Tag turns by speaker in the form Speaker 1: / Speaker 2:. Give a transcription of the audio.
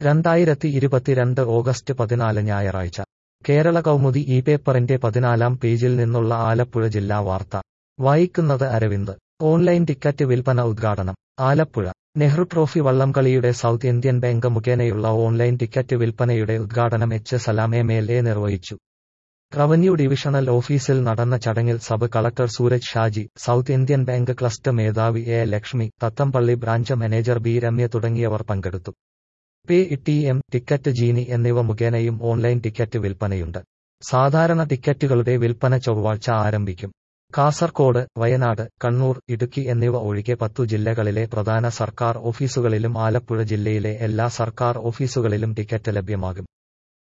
Speaker 1: രണ്ടായിരത്തി ഇരുപത്തിരണ്ട് ഓഗസ്റ്റ് പതിനാല് ഞായറാഴ്ച കേരള കൗമുദി ഈ പേപ്പറിന്റെ പതിനാലാം പേജിൽ നിന്നുള്ള ആലപ്പുഴ ജില്ലാ വാർത്ത വായിക്കുന്നത് അരവിന്ദ് ഓൺലൈൻ ടിക്കറ്റ് വിൽപ്പന ഉദ്ഘാടനം ആലപ്പുഴ നെഹ്റു ട്രോഫി വള്ളംകളിയുടെ സൗത്ത് ഇന്ത്യൻ ബാങ്ക് മുഖേനയുള്ള ഓൺലൈൻ ടിക്കറ്റ് വിൽപ്പനയുടെ ഉദ്ഘാടനം H Salam M L A നിർവഹിച്ചു റവന്യൂ ഡിവിഷണൽ ഓഫീസിൽ നടന്ന ചടങ്ങിൽ sub collector Sooraj Shaji South Indian Bank cluster മേധാവി A Lakshmi Thathampally branch manager B Ramya തുടങ്ങിയവർ പങ്കെടുത്തു Paytm ticket Genie എന്നിവ മുഖേനയും ഓൺലൈൻ ടിക്കറ്റ് വിൽപ്പനയുണ്ട് സാധാരണ ടിക്കറ്റുകളുടെ വിൽപ്പന ചൊവ്വാഴ്ച ആരംഭിക്കും കാസർകോട് വയനാട് കണ്ണൂർ ഇടുക്കി എന്നിവ ഒഴികെ പത്തു ജില്ലകളിലെ പ്രധാന സർക്കാർ ഓഫീസുകളിലും ആലപ്പുഴ ജില്ലയിലെ എല്ലാ സർക്കാർ ഓഫീസുകളിലും ടിക്കറ്റ് ലഭ്യമാകും